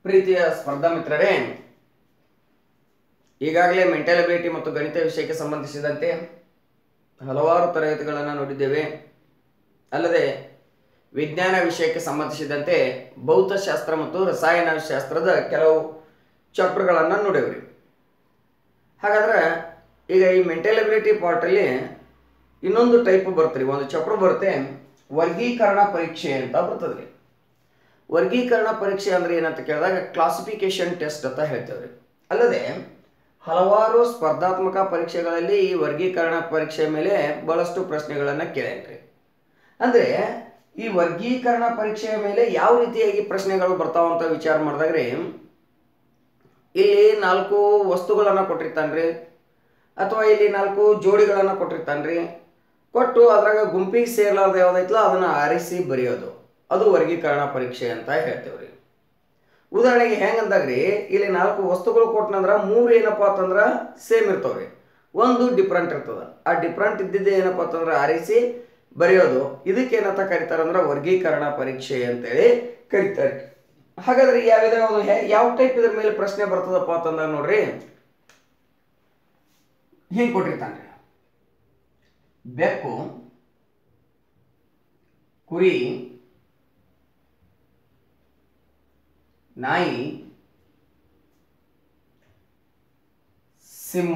ಪ್ರೀತಿಯ ಸ್ಪರ್ಧಾ ಮಿತ್ರರೇ ಈಗಾಗಲೇ ಮೆಂಟಲ್ ಅಬಿಲಿಟಿ ಮತ್ತು ಗಣಿತ ವಿಷಯಕ್ಕೆ ಸಂಬಂಧಿಸಿದಂತೆ ಹಲವಾರು ತರಗತಿಗಳನ್ನು ನೋಡಿದ್ದೇವೆ ಅಲ್ಲದೆ ವಿಜ್ಞಾನ ವಿಷಯಕ್ಕೆ ಸಂಬಂಧಿಸಿದಂತೆ ಭೌತಶಾಸ್ತ್ರ ಮತ್ತು ರಸಾಯನಶಾಸ್ತ್ರದ ಕೆಲವು ಚಾಪ್ಟರ್ಗಳನ್ನು ನೋಡೇವ್ರಿ ಹಾಗಾದ್ರೆ ಈಗ ಈ ಮೆಂಟಲ್ ಅಬಿಲಿಟಿ ಪಾರ್ಟಲ್ಲಿ ಇನ್ನೊಂದು ಟೈಪ್ ಬರ್ತದೆ ಒಂದು ಚಾಪ್ಟರ್ ಬರುತ್ತೆ ವರ್ಗೀಕರಣ ಪರೀಕ್ಷೆ ಅಂತ ಬರ್ತದ್ರಿ ವರ್ಗೀಕರಣ ಪರೀಕ್ಷೆ ಅಂದ್ರೆ ಏನಂತ ಕೇಳಿದಾಗ ಕ್ಲಾಸಿಫಿಕೇಶನ್ ಟೆಸ್ಟ್ ಅಂತ ಹೇಳ್ತೇವ್ರಿ ಅಲ್ಲದೆ ಹಲವಾರು ಸ್ಪರ್ಧಾತ್ಮಕ ಪರೀಕ್ಷೆಗಳಲ್ಲಿ ಈ ವರ್ಗೀಕರಣ ಪರೀಕ್ಷೆ ಮೇಲೆ ಬಹಳಷ್ಟು ಪ್ರಶ್ನೆಗಳನ್ನು ಕೇಳೇನ್ರಿ ಅಂದ್ರೆ ಈ ವರ್ಗೀಕರಣ ಪರೀಕ್ಷೆಯ ಮೇಲೆ ಯಾವ ರೀತಿಯಾಗಿ ಪ್ರಶ್ನೆಗಳು ಬರ್ತಾವ ಅಂತ ವಿಚಾರ ಮಾಡಿದಾಗ್ರಿ ಇಲ್ಲಿ ನಾಲ್ಕು ವಸ್ತುಗಳನ್ನು ಕೊಟ್ಟಿರ್ತಾನ್ರಿ ಅಥವಾ ಇಲ್ಲಿ ನಾಲ್ಕು ಜೋಡಿಗಳನ್ನು ಕೊಟ್ಟಿರ್ತಾನ್ರಿ ಕೊಟ್ಟು ಅದ್ರಾಗ ಗುಂಪಿಗೆ ಸೇರ್ಲಾರ್ದು ಯಾವ್ದೈತಲ್ಲ ಅದನ್ನ ಆರಿಸಿ ಬರೆಯೋದು ಅದು ವರ್ಗೀಕರಣ ಪರೀಕ್ಷೆ ಅಂತ ಹೇಳ್ತೇವ್ರಿ ಉದಾಹರಣೆಗೆ ಹೆಂಗಂದಾಗ್ರಿ ಇಲ್ಲಿ ನಾಲ್ಕು ವಸ್ತುಗಳು ಕೊಟ್ಟನಂದ್ರ ಮೂರು ಏನಪ್ಪಾ ಅಂತಂದ್ರ ಸೇಮ್ ಇರ್ತಾವ್ರಿ ಒಂದು ಡಿಫ್ರೆಂಟ್ ಇರ್ತದ ಆ ಡಿಫ್ರೆಂಟ್ ಇದ್ದಿದ್ದೆ ಏನಪ್ಪಾ ಅಂತಂದ್ರ ಆರಿಸಿ ಬರೆಯೋದು ಇದಕ್ಕೆ ಏನಂತ ಕರೀತಾರಂದ್ರ ವರ್ಗೀಕರಣ ಪರೀಕ್ಷೆ ಅಂತೇಳಿ ಕರೀತಾರೆ ಹಾಗಾದ್ರೆ ಯಾವ ಯಾವ್ದು ಯಾವ ಟೈಪ್ ಇದ್ರ ಮೇಲೆ ಪ್ರಶ್ನೆ ಬರ್ತದಪ್ಪ ಅಂತಂದಾಗ ನೋಡ್ರಿ ಹಿಂಗ್ ಕೊಟ್ಟಿರ್ತಾನ್ರಿ ಬೆಕ್ಕು ಕುರಿ ನಾಯಿ ಸಿಂಹ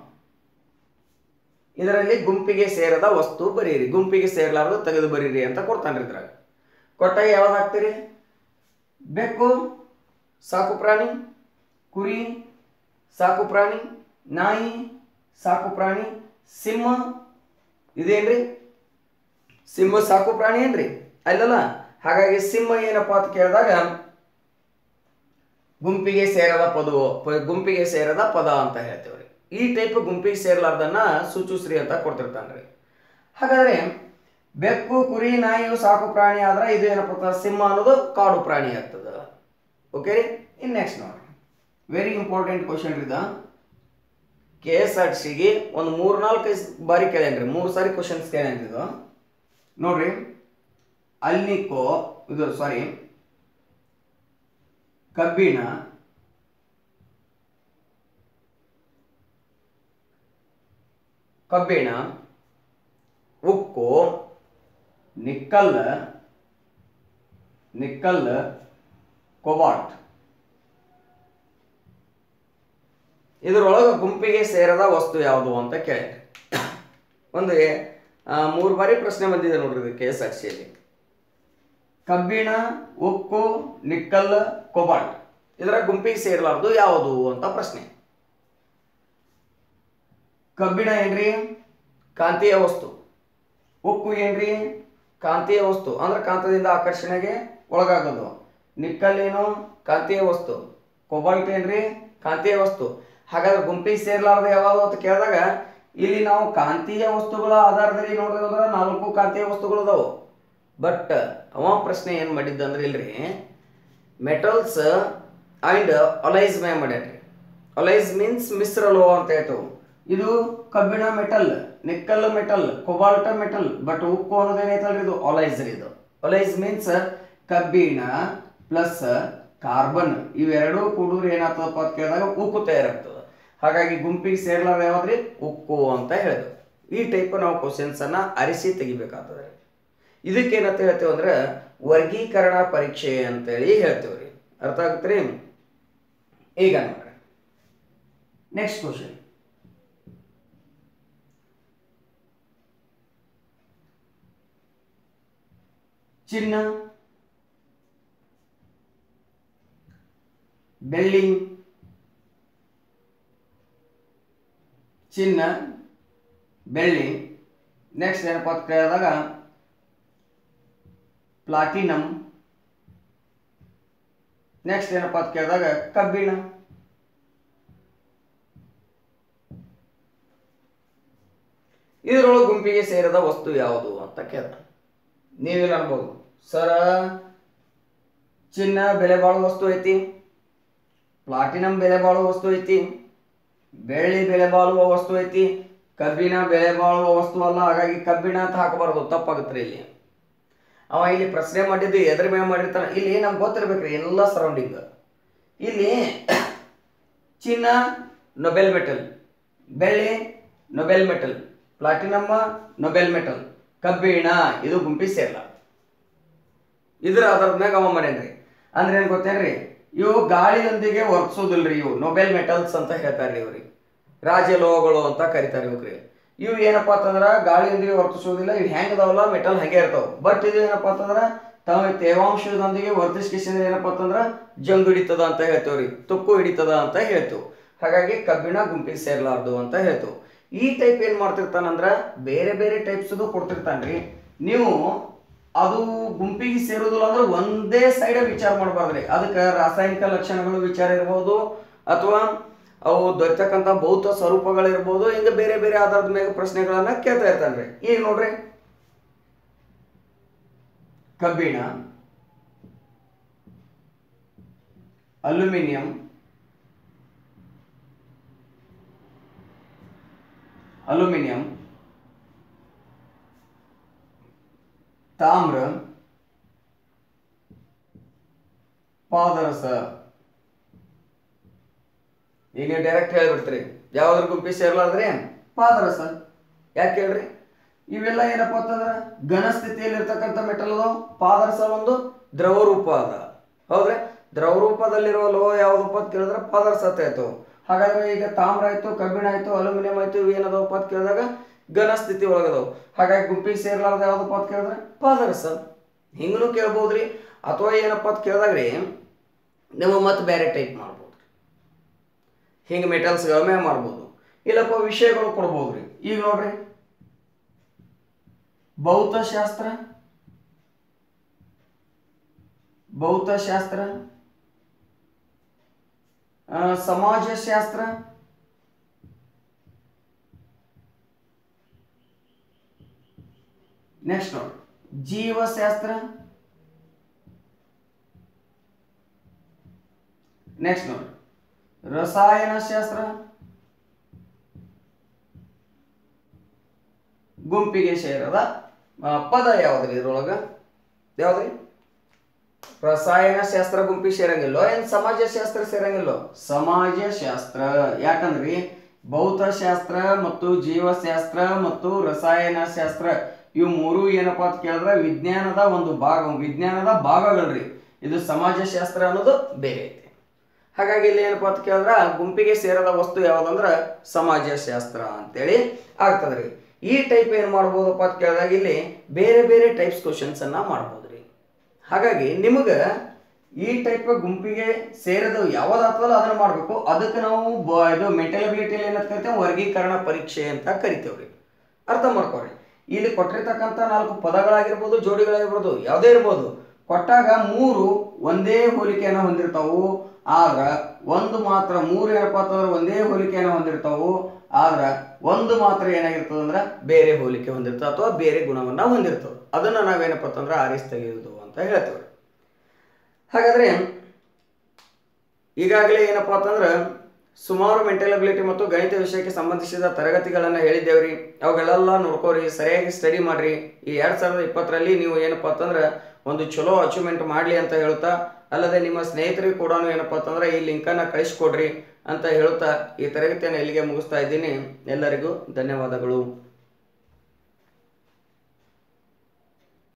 ಇದರಲ್ಲಿ ಗುಂಪಿಗೆ ಸೇರದ ವಸ್ತು ಬರೀರಿ ಗುಂಪಿಗೆ ಸೇರಲಾರ್ದು ತೆಗೆದು ಬರೀರಿ ಅಂತ ಕೊಡ್ತಾನ್ರಿ ಇದ್ರಾಗ ಕೊಟ್ಟಾಗ ಯಾವ್ದು ಹಾಕ್ತೀರಿ ಬೆಕ್ಕು ಸಾಕು ಪ್ರಾಣಿ ಕುರಿ ಸಾಕು ಪ್ರಾಣಿ ನಾಯಿ ಸಾಕು ಪ್ರಾಣಿ ಸಿಂಹ ಇದೇನ್ರಿ ಸಿಂಹ ಸಾಕು ಪ್ರಾಣಿ ಏನ್ರಿ ಅಲ್ಲಲ್ಲ ಹಾಗಾಗಿ ಸಿಂಹ ಏನಪ್ಪಾ ಅಂತ ಕೇಳಿದಾಗ ಗುಂಪಿಗೆ ಸೇರದ ಪದವು ಪ- ಗುಂಪಿಗೆ ಸೇರದ ಪದ ಅಂತ ಹೇಳ್ತೇವ್ರಿ ಈ ಟೈಪ್ ಗುಂಪಿಗೆ ಸೇರ್ಲಾರ್ದನ್ನ ಸೂಚಿಸ್ರಿ ಅಂತ ಕೊಡ್ತಿರ್ತಾನ್ರಿ ಹಾಗಾದ್ರೆ ಬೆಕ್ಕು ಕುರಿ ನಾಯಿಯು ಸಾಕು ಪ್ರಾಣಿ ಆದ್ರೆ ಇದು ಏನಪ್ಪ ಅಂತ ಸಿಂಹ ಅನ್ನೋದು ಕಾಡು ಪ್ರಾಣಿ ಆಗ್ತದ ಓಕೆ ರೀ ಇನ್ ನೆಕ್ಸ್ಟ್ ನೋಡ್ರಿ ವೆರಿ ಇಂಪಾರ್ಟೆಂಟ್ ಕ್ವಶನ್ ಇದ ಕೆ ಎಸ್ ಆರ್ ಸಿಗೆ ಒಂದು ಮೂರ್ ನಾಲ್ಕು ಬಾರಿ ಕೇಳೇನ್ರಿ ಮೂರು ಸಾರಿ ಕ್ವಶನ್ಸ್ ಕೇಳೇನ್ರಿ ಇದು ನೋಡ್ರಿ ಅಲ್ನಿಕೋ ಇದು ಸಾರಿ ಕಬ್ಬಿಣ ಕಬ್ಬಿಣ ಉಕ್ಕು ನಿಕ್ಕಲ್ ನಿಕ್ಕಲ್ ಕೊಬಾಲ್ಟ್ ಇದರೊಳಗೆ ಗುಂಪಿಗೆ ಸೇರದ ವಸ್ತು ಯಾವುದು ಅಂತ ಕೇಳಿದ್ರಿ ಒಂದು ಆ, ಮೂರು ಬಾರಿ ಪ್ರಶ್ನೆ ಬಂದಿದೆ ನೋಡ್ರಿ ಇದು ಕೆ ಎಸ್ ಆರ್ ಸಿಯಲ್ಲಿ ಕಬ್ಬಿಣ ಉಕ್ಕು ನಿಕ್ಕಲ್ ಕೊಬಾಲ್ಟ್ ಇದರ ಗುಂಪಿಗೆ ಸೇರಲಾರ್ದು ಯಾವುದು ಅಂತ ಪ್ರಶ್ನೆ ಕಬ್ಬಿಣ ಏನ್ರಿ ಕಾಂತೀಯ ವಸ್ತು ಉಕ್ಕು ಏನ್ರಿ ಕಾಂತೀಯ ವಸ್ತು ಅಂದ್ರೆ ಕಾಂತದಿಂದ ಆಕರ್ಷಣೆಗೆ ಒಳಗಾಗೋದು ನಿಕ್ಕಲ್ ಏನು ಕಾಂತೀಯ ವಸ್ತು ಕೊಬಾಲ್ಟ್ ಏನ್ರಿ ಕಾಂತೀಯ ವಸ್ತು ಹಾಗಾದ್ರೆ ಗುಂಪಿಗೆ ಸೇರ್ಲಾರ್ದು ಯಾವುದು ಅಂತ ಕೇಳಿದಾಗ ಇಲ್ಲಿ ನಾವು ಕಾಂತೀಯ ವಸ್ತುಗಳ ಆಧಾರದಲ್ಲಿ ನೋಡೋದಂದ್ರೆ ನಾಲ್ಕು ಕಾಂತೀಯ ವಸ್ತುಗಳು ಅದಾವು ಬಟ್ ಅವ ಪ್ರಶ್ನೆ ಏನು ಮಾಡಿದ್ದ ಅಂದ್ರೆ ಇಲ್ರಿ ಮೆಟಲ್ಸ್ ಅಂಡ್ ಅಲೈಸ್ ಮೇ ಮಾಡ್ಯಾನ್ರಿ ಅಲೈಸ್ ಮೀನ್ಸ್ ಮಿಶ್ರ ಲೋಹ ಅಂತ ಹೇಳ್ತೇವೆ ಇದು ಕಬ್ಬಿಣ metal nickel metal cobalt metal but ಉಕ್ಕು ಅನ್ನೋದು ಏನೈತಲ್ರಿ ಇದು ಅಲೈಸ್ ರೀ ಇದು ಅಲೈಸ್ ಮೀನ್ಸ್ ಕಬ್ಬಿಣ ಪ್ಲಸ್ ಕಾರ್ಬನ್ ಇವೆರಡೂ ಕೂಡಿದ್ರೆ ಏನಾಗ್ತದಪ್ಪ ಅಂತ ಕೇಳಿದಾಗ ಉಕ್ಕು ತಯಾರಾಗ್ತದೆ ಹಾಗಾಗಿ ಗುಂಪಿಗೆ ಸೇರ್ಲಾರ ಯಾವ್ದ್ರಿ ಉಕ್ಕು ಅಂತ ಹೇಳಿದ್ರು ಈ ಟೈಪ್ ನಾವು ಕ್ವಶನ್ಸ್ ಅನ್ನ ಅರಿಸಿ ತೆಗಿಬೇಕಾಗ್ತದೆ ಇದಕ್ಕೆ ಏನಂತ ಹೇಳ್ತೇವೆ ಅಂದ್ರೆ ವರ್ಗೀಕರಣ ಪರೀಕ್ಷೆ ಅಂತೇಳಿ ಹೇಳ್ತೇವ್ರಿ ಅರ್ಥ ಆಗುತ್ತ್ರಿ ಈಗ ನೋಡ್ರಿ ನೆಕ್ಸ್ಟ್ ಕ್ವಶನ್ ಚಿನ್ನ ಬೆಳ್ಳಿ ಚಿನ್ನ ಬೆಳ್ಳಿ ನೆಕ್ಸ್ಟ್ ಏನಪ್ಪ ಅಂತ ಕೇಳಿದಾಗ ಪ್ಲಾಟಿನಮ್ ನೆಕ್ಸ್ಟ್ ಏನಪ್ಪ ಅಂತ ಕೇಳಿದಾಗ ಕಬ್ಬಿಣ ಇದರೊಳಗೆ ಗುಂಪಿಗೆ ಸೇರಿದ ವಸ್ತು ಯಾವುದು ಅಂತ ಕೇಳ್ದ ನೀವೇನು ಅನ್ಬೋದು ಸರ ಚಿನ್ನ ಬೆಲೆ ಬಾಳುವ ವಸ್ತು ಐತಿ ಪ್ಲಾಟಿನಂ ಬೆಲೆ ಬಾಳುವ ವಸ್ತು ಐತಿ ಬೆಳ್ಳಿ ಬೆಲೆ ಬಾಳುವ ವಸ್ತು ಐತಿ ಕಬ್ಬಿಣ ಬೆಲೆ ಬಾಳುವ ವಸ್ತು ಅಲ್ಲ ಹಾಗಾಗಿ ಕಬ್ಬಿಣ ಅಂತ ಹಾಕಬಾರ್ದು ತಪ್ಪಾಗುತ್ತೆ ಇಲ್ಲಿ ಅವ ಇಲ್ಲಿ ಪ್ರಶ್ನೆ ಮಾಡಿದ್ದು ಎದ್ರ ಮೇಲೆ ಮಾಡಿರ್ತಾನೆ ಇಲ್ಲಿ ನಮ್ಗೆ ಗೊತ್ತಿರ್ಬೇಕ್ರಿ ಎಲ್ಲ ಸರೌಂಡಿಂಗ್ ಇಲ್ಲಿ ಚಿನ್ನ ನೊಬೆಲ್ ಮೆಟಲ್ ಬೆಳ್ಳಿ ನೊಬೆಲ್ ಮೆಟಲ್ ಪ್ಲಾಟಿನಮ್ಮ ನೊಬೆಲ್ ಮೆಟಲ್ ಕಬ್ಬಿಣ ಇದು ಗುಂಪಿ ಸೇರಲ್ಲ ಇದ್ರ ಆಧಾರದ ಮ್ಯಾಗ ಅವ ಮಾಡ್ಯಾನ್ರಿ ಅಂದ್ರೆ ಏನ್ ಗೊತ್ತೇನ್ರಿ ಇವು ಗಾಳಿಯೊಂದಿಗೆ ವರ್ತಿಸೋದಿಲ್ರಿ ಇವು ನೊಬೆಲ್ ಮೆಟಲ್ಸ್ ಅಂತ ಹೇಳ್ತಾರ್ರಿ ಇವ್ರಿಗೆ ರಾಜಲೋಹಗಳು ಅಂತ ಕರಿತಾರೆ ಇವ್ರಿ ಇವು ಏನಪ್ಪಾ ಅಂತಂದ್ರ ಗಾಳಿಯೊಂದಿಗೆ ವರ್ತಿಸೋದಿಲ್ಲ ಇವು ಹೆಂಗ್ ಅದಾವಲ್ಲ ಮೆಟಲ್ ಹಂಗೆ ಇರ್ತಾವ ಬಟ್ ಇದು ಏನಪ್ಪಾ ಅಂತಂದ್ರ ತಮ್ಮ ತೇವಾಂಶದೊಂದಿಗೆ ವರ್ತಿಸ್ಕಿಸಿದ್ರೆ ಏನಪ್ಪಾ ಅಂತಂದ್ರ ಜಂಗ್ ಹಿಡಿತದ ಅಂತ ಹೇಳ್ತೇವ್ರಿ ತುಕ್ಕು ಹಿಡಿತದ ಅಂತ ಹೇಳ್ತೇವೆ ಹಾಗಾಗಿ ಕಬ್ಬಿಣ ಗುಂಪಿಗೆ ಸೇರ್ಲಾರ್ದು ಅಂತ ಹೇಳ್ತೇವೆ ಈ ಟೈಪ್ ಏನ್ ಮಾಡ್ತಿರ್ತಾನಂದ್ರ ಬೇರೆ ಬೇರೆ ಟೈಪ್ಸ್ ಕೊಡ್ತಿರ್ತಾನ್ರಿ ನೀವು ಅದು ಗುಂಪಿಗೆ ಸೇರೋದಿಲ್ಲ ಅಂದ್ರೆ ಒಂದೇ ಸೈಡ್ ವಿಚಾರ ಮಾಡಬಾರ್ದ್ರಿ ಅದಕ್ಕೆ ರಾಸಾಯನಿಕ ಲಕ್ಷಣಗಳು ವಿಚಾರ ಇರ್ಬೋದು ಅಥವಾ ಅವು ದೊರೆತಕ್ಕಂಥ ಭೌತ ಸ್ವರೂಪಗಳಿರ್ಬೋದು ಹಿಂಗೆ ಬೇರೆ ಬೇರೆ ಆಧಾರದ ಮೇಲೆ ಪ್ರಶ್ನೆಗಳನ್ನ ಕೇಳ್ತಾ ಇರ್ತಾನ್ರಿ ಈಗ ನೋಡ್ರಿ ಕಬ್ಬಿಣ ಅಲ್ಯೂಮಿನಿಯಂ ಅಲ್ಯೂಮಿನಿಯಂ ತಾಮ್ರ ಪಾದರಸ ಈಗ ನೀವು ಡೈರೆಕ್ಟ್ ಹೇಳ್ಬಿಡ್ತೀರಿ ಯಾವ್ದ್ರ ಗುಂಪಿ ಸೇರ್ಲಾರ್ದ್ರೆ ಪಾದರಸ ಯಾಕೆ ಹೇಳ್ರಿ ಇವೆಲ್ಲ ಏನಪ್ಪ ಅಂತಂದ್ರೆ ಘನ ಸ್ಥಿತಿಯಲ್ಲಿ ಇರ್ತಕ್ಕಂಥ ಮೆಟಲ್ ಅದಾವ ಪಾದರಸ ಒಂದು ದ್ರವ ರೂಪ ಅದ ಹೌದ್ರಿ ದ್ರವ ರೂಪದಲ್ಲಿರುವ ಲೋಹ ಯಾವ್ದಪ್ಪ ಅಂತ ಕೇಳಿದ್ರೆ ಪಾದರಸ ಅಂತ ಆಯ್ತು ಹಾಗಾದ್ರೆ ಈಗ ತಾಮ್ರ ಆಯ್ತು ಕಬ್ಬಿಣ ಆಯ್ತು ಅಲ್ಯೂಮಿನಿಯಂ ಆಯ್ತು ಇವು ಏನದಾವಪ್ಪ ಅಂತ ಕೇಳಿದಾಗ ಘನ ಸ್ಥಿತಿ ಒಳಗದಾವ ಹಾಗಾಗಿ ಗುಂಪಿಗೆ ಸೇರ್ಲಾರ್ದ ಯಾವ್ದಪ್ಪ ಅಂತ ಕೇಳಿದ್ರೆ ಪಾದರಸ ಹಿಂಗೂ ಕೇಳ್ಬೋದ್ರಿ ಅಥವಾ ಏನಪ್ಪ ಅಂತ ಕೇಳಿದಾಗ್ರಿ ನೀವು ಮತ್ತೆ ಬೇರೆ ಟೈಪ್ ಮಾಡ್ಬೋದು ಹಿಂಗೆ ಮೆಟಲ್ಸ್ಗಳ ಮ್ಯಾಗ ಮಾಡ್ಬೋದು ಇಲ್ಲಪ್ಪ ವಿಷಯಗಳು ಕೊಡ್ಬೋದ್ರಿ ಈಗ ನೋಡ್ರಿ ಭೌತಶಾಸ್ತ್ರ ಭೌತಶಾಸ್ತ್ರ ಆ, ಸಮಾಜಶಾಸ್ತ್ರ ನೆಕ್ಸ್ಟ್ ನೋಡಿ ಜೀವಶಾಸ್ತ್ರ ನೆಕ್ಸ್ಟ್ ನೋಡಿ ರಸಾಯನಶಾಸ್ತ್ರ ಗುಂಪಿಗೆ ಸೇರದ ಆ, ಪದ ಯಾವ್ದ್ರಿ ಇದ್ರೊಳಗ ಯಾವ್ದ್ರಿ ರಸಾಯನಶಾಸ್ತ್ರ ಗುಂಪಿಗೆ ಸೇರಂಗಿಲ್ಲೋ ಏನ್ ಸಮಾಜಶಾಸ್ತ್ರ ಸೇರಂಗಿಲ್ಲೋ ಸಮಾಜಶಾಸ್ತ್ರ ಯಾಕಂದ್ರಿ ಭೌತಶಾಸ್ತ್ರ ಮತ್ತು ಜೀವಶಾಸ್ತ್ರ ಮತ್ತು ರಸಾಯನಶಾಸ್ತ್ರ ಇವು ಮೂರು ಏನಪ್ಪಾ ಅಂತ ಕೇಳಿದ್ರೆ ವಿಜ್ಞಾನದ ಒಂದು ಭಾಗ ವಿಜ್ಞಾನದ ಭಾಗಗಳ್ರಿ ಇದು ಸಮಾಜಶಾಸ್ತ್ರ ಅನ್ನೋದು ಬೇರೆ ಐತಿ ಹಾಗಾಗಿ ಇಲ್ಲಿ ಏನಪ್ಪಾ ಅಂತ ಕೇಳಿದ್ರ ಗುಂಪಿಗೆ ಸೇರದ ವಸ್ತು ಯಾವ್ದಂದ್ರ ಸಮಾಜಶಾಸ್ತ್ರ ಅಂತೇಳಿ ಆಗ್ತದ್ರಿ ಈ ಟೈಪ್ ಏನ್ ಮಾಡ್ಬೋದಪ್ಪ ಅಂತ ಕೇಳಿದಾಗ ಇಲ್ಲಿ ಬೇರೆ ಬೇರೆ ಟೈಪ್ಸ್ ಕ್ವಶನ್ಸ್ ಅನ್ನ ಮಾಡ್ಬೋದ್ರಿ ಹಾಗಾಗಿ ನಿಮಗ ಈ ಟೈಪ್ ಗುಂಪಿಗೆ ಸೇರಿದ ಯಾವ್ದಾಗ್ತದಲ್ಲ ಅದನ್ನ ಮಾಡ್ಬೇಕು ಅದಕ್ಕೆ ನಾವು ಬ- ಇದು ಮೆಂಟಲ್ ಅಬಿಲಿಟಿಯಲ್ಲಿ ಏನಂತ ಕರಿತೇವೆ ವರ್ಗೀಕರಣ ಪರೀಕ್ಷೆ ಅಂತ ಕರಿತೇವ್ರಿ ಅರ್ಥ ಮಾಡ್ಕೊರಿ ಇಲ್ಲಿ ಕೊಟ್ಟಿರ್ತಕ್ಕಂಥ ನಾಲ್ಕು ಪದಗಳಾಗಿರ್ಬೋದು ಜೋಡಿಗಳಾಗಿರ್ಬೋದು ಯಾವುದೇ ಇರ್ಬೋದು ಕೊಟ್ಟಾಗ ಮೂರು ಒಂದೇ ಹೋಲಿಕೆಯನ್ನು ಹೊಂದಿರ್ತಾವು ಆದ್ರ ಒಂದು ಮಾತ್ರ ಮೂರು ಏನಪ್ಪಾ ಅಂತಂದ್ರೆ ಒಂದೇ ಹೋಲಿಕೆಯನ್ನು ಹೊಂದಿರ್ತಾವು ಆದ್ರ ಒಂದು ಮಾತ್ರ ಏನಾಗಿರ್ತದೆ ಅಂದ್ರೆ ಬೇರೆ ಹೋಲಿಕೆ ಹೊಂದಿರ್ತದೆ ಅಥವಾ ಬೇರೆ ಗುಣವನ್ನ ಹೊಂದಿರ್ತದೆ ಅದನ್ನ ನಾವೇನಪ್ಪ ಅಂತಂದ್ರೆ ಆರಿಸಿ ತೆಗೆಯುವುದು ಅಂತ ಹೇಳ್ತೇವೆ ಹಾಗಾದ್ರೆ ಈಗಾಗಲೇ ಏನಪ್ಪಾ ಅಂತಂದ್ರೆ ಸುಮಾರು ಮೆಂಟಲ್ ಅಬಿಲಿಟಿ ಮತ್ತು ಗಣಿತ ವಿಷಯಕ್ಕೆ ಸಂಬಂಧಿಸಿದ ತರಗತಿಗಳನ್ನು ಹೇಳಿದ್ದೇವ್ರಿ ಅವುಗಳೆಲ್ಲ ನೋಡ್ಕೋರಿ ಸರಿಯಾಗಿ ಸ್ಟಡಿ ಮಾಡ್ರಿ ಈ ಎರಡ್ ಸಾವಿರದ ಇಪ್ಪತ್ತರಲ್ಲಿ ನೀವು ಏನಪ್ಪಾ ಅಂತಂದ್ರೆ ಒಂದು ಚಲೋ ಅಚೀವ್ಮೆಂಟ್ ಮಾಡಲಿ ಅಂತ ಹೇಳ್ತಾ ಅಲ್ಲದೆ ನಿಮ್ಮ ಸ್ನೇಹಿತರಿಗೂ ಕೂಡ ಏನಪ್ಪಾ ಅಂತಂದ್ರೆ ಈ ಲಿಂಕನ್ನು ಕಳಿಸ್ಕೊಡ್ರಿ ಅಂತ ಹೇಳ್ತಾ ಈ ತರಗತಿಯನ್ನು ಇಲ್ಲಿಗೆ ಮುಗಿಸ್ತಾ ಇದ್ದೀನಿ ಎಲ್ಲರಿಗೂ ಧನ್ಯವಾದಗಳು